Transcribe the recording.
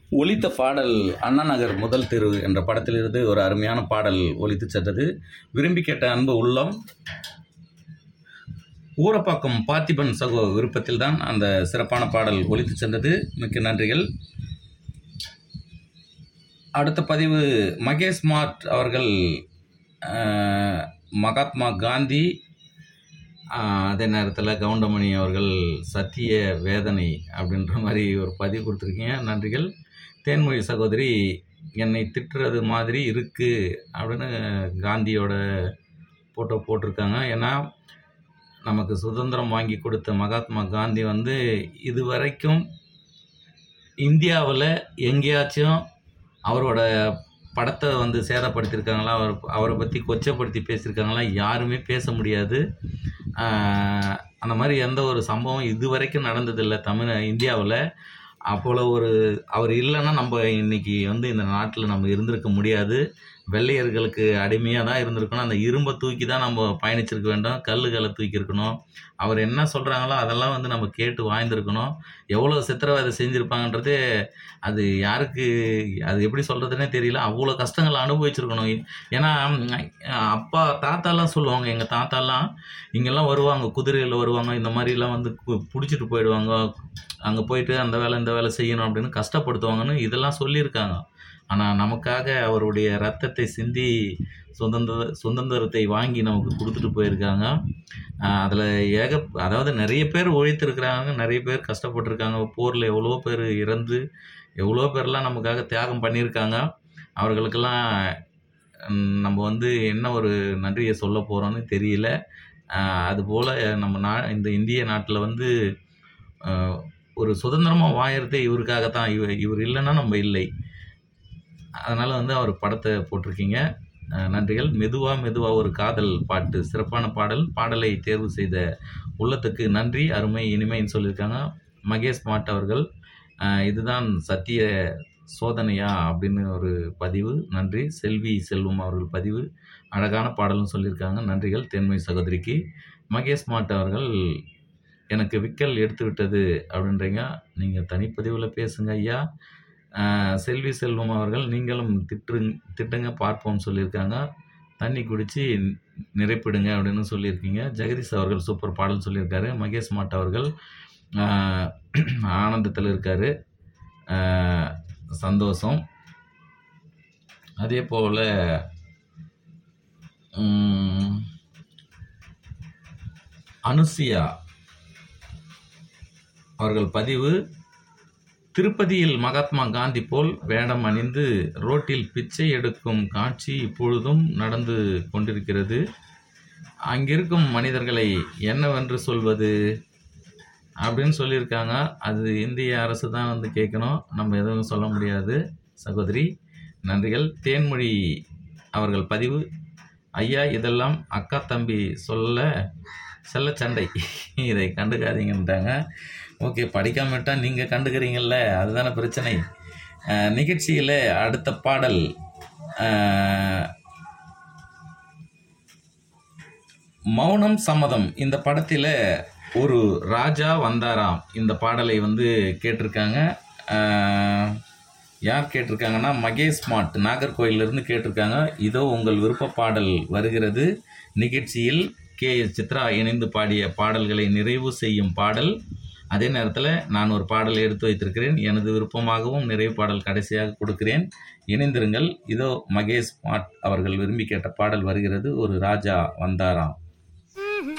ஒலித்த பாடல் அண்ணா நகர் முதல் தெரு என்ற படத்திலிருந்து ஒரு அருமையான பாடல் ஒலித்து சென்றது விரும்பி கேட்ட அன்பு உள்ளம் ஊரப்பாக்கம் பார்த்திபன் சகோ விருப்பத்தில் தான் அந்த சிறப்பான பாடல் ஒலித்து சென்றது மிக்க நன்றிகள் அடுத்த பதிவு மகேஷ் மார்ட் அவர்கள் அஹ், மகாத்மா காந்தி அஹ், அதே நேரத்தில் கவுண்டமணி அவர்கள் சத்திய வேதனை அப்படின்ற மாதிரி ஒரு பதிவு கொடுத்துருக்கீங்க நன்றிகள் தேன்மொழி சகோதரி என்னை திட்டுறது மாதிரி இருக்குது அப்படின்னு காந்தியோட ஃபோட்டோ போட்டிருக்காங்க ஏன்னா நமக்கு சுதந்திரம் வாங்கி கொடுத்த மகாத்மா காந்தி வந்து இதுவரைக்கும் இந்தியாவில் எங்கேயாச்சும் அவரோட படத்தை வந்து சேதப்படுத்தியிருக்காங்களா அவர் அவரை பற்றி கொச்சப்படுத்தி பேசியிருக்காங்களா யாருமே பேச முடியாது ஆஹ் அந்த மாதிரி எந்த ஒரு சம்பவம் இது வரைக்கும் நடந்ததில்லை தமிழ் இந்தியாவில் அப்போல ஒரு அவர் இல்லைன்னா நம்ம இன்னைக்கு வந்து இந்த நாட்டில் நம்ம இருந்திருக்க முடியாது வெள்ளையர்களுக்கு அடிமையாக தான் இருந்திருக்கணும் அந்த இரும்பை தூக்கி தான் நம்ம பயணிச்சிருக்க வேண்டும் கல்லுகளை தூக்கி இருக்கணும் அவர் என்ன சொல்கிறாங்களோ அதெல்லாம் வந்து நம்ம கேட்டு வாழ்ந்திருக்கணும் எவ்வளோ சித்திரவதை செஞ்சுருப்பாங்கன்றது அது யாருக்கு அது எப்படி சொல்கிறதுனே தெரியல அவ்வளோ கஷ்டங்களை அனுபவிச்சிருக்கணும் ஏன்னா ம், அப்பா தாத்தாலாம் சொல்லுவாங்க எங்கள் தாத்தாலாம் இங்கெல்லாம் வருவாங்க குதிரையில் வருவாங்க இந்த மாதிரிலாம் வந்து கு- பிடிச்சிட்டு போயிடுவாங்க அங்கே போயிட்டு அந்த வேலை இந்த வேலை செய்யணும் அப்படின்னு கஷ்டப்படுத்துவாங்கன்னு இதெல்லாம் சொல்லியிருக்காங்க ஆனால் நமக்காக அவருடைய ரத்தத்தை சிந்தி சுதந்திர சுதந்திரத்தை வாங்கி நமக்கு கொடுத்துட்டு போயிருக்காங்க அதில் ஏக அதாவது நிறைய பேர் உழைத்திருக்கிறாங்க நிறைய பேர் கஷ்டப்பட்டிருக்காங்க போரில் எவ்வளோ பேர் இறந்து எவ்வளோ பேர்லாம் நமக்காக தியாகம் பண்ணியிருக்காங்க அவர்களுக்கெல்லாம் ம், நம்ம வந்து என்ன ஒரு நன்றியை சொல்ல போகிறோன்னு தெரியல ஆஹ் அதுபோல் நம்ம நா இந்த இந்திய நாட்டில் வந்து ஆஹ் ஒரு சுதந்திரமாக வாழறதே இவருக்காகத்தான் இவர் இவர் இல்லைன்னா நம்ம இல்லை அதனால் வந்து அவர் படத்தை போட்டிருக்கீங்க அஹ் நன்றிகள் மெதுவா மெதுவா ஒரு காதல் பாட்டு சிறப்பான பாடல் பாடலை தேர்வு செய்த உள்ளத்துக்கு நன்றி அருமை இனிமைன்னு சொல்லியிருக்காங்க மகேஷ் மாட் அவர்கள் அஹ் இதுதான் சத்திய சோதனையா அப்படின்னு ஒரு பதிவு நன்றி செல்வி செல்வம் அவர்கள் பதிவு அழகான பாடல்னு சொல்லியிருக்காங்க நன்றிகள் தென்மை சகோதரிக்கு மகேஷ் மாட் அவர்கள் எனக்கு விக்கல் எடுத்து விட்டது அப்படின்றீங்க நீங்கள் தனிப்பதிவில் பேசுங்க ஐயா ஆஹ் செல்வி செல்வம் அவர்கள் நீங்களும் திட்டு திட்டுங்க பார்ப்போம் சொல்லியிருக்காங்க தண்ணி குடித்து நிறைப்பிடுங்க அப்படின்னு சொல்லியிருக்கீங்க ஜெகதீஷ் அவர்கள் சூப்பர் பாடல் சொல்லியிருக்காரு மகேஷ் மாட் அவர்கள் ஆஹ் ஆனந்தத்தில் இருக்கார் சந்தோஷம் அதே போல் அனுசியா அவர்கள் பதிவு திருப்பதியில் மகாத்மா காந்தி போல் வேடம் அணிந்து ரோட்டில் பிச்சை எடுக்கும் காட்சி இப்பொழுதும் நடந்து கொண்டிருக்கிறது அங்கிருக்கும் மனிதர்களை என்னவென்று சொல்வது அப்படின்னு சொல்லியிருக்காங்க அது இந்திய அரசு தான் வந்து கேட்கணும் நம்ம எதுவும் சொல்ல முடியாது சகோதரி நன்றிகள் தேன்மொழி அவர்கள் பதிவு ஐயா இதெல்லாம் அக்கா தம்பி சொல்ல செல்ல சண்டை இதை கண்டுக்காதீங்கன்ட்டாங்க ஓகே படிக்காம விட்டால் நீங்கள் கண்டுக்கிறீங்கல்ல அதுதானே பிரச்சனை அஹ், நிகழ்ச்சியில் அடுத்த பாடல் அஹ், மௌனம் சம்மதம் இந்த படத்தில் ஒரு ராஜா வந்தாராம் இந்த பாடலை வந்து கேட்டிருக்காங்க அஹ், யார் கேட்டிருக்காங்கன்னா மகேஷ் மாட் நாகர்கோயிலிருந்து கேட்டிருக்காங்க இதோ உங்கள் விருப்ப பாடல் வருகிறது நிகழ்ச்சியில் கே எஸ் சித்ரா இணைந்து பாடிய பாடல்களை நிறைவு செய்யும் பாடல் அதே நேரத்தில் நான் ஒரு பாடலை எடுத்து வைத்திருக்கிறேன் எனது விருப்பமாகவும் நிறைவு பாடல் கடைசியாக கொடுக்கிறேன் இணைந்திருங்கள் இதோ மகேஷ் மாட் அவர்கள் விரும்பி கேட்ட பாடல் வருகிறது ஒரு ராஜா வந்தாராம்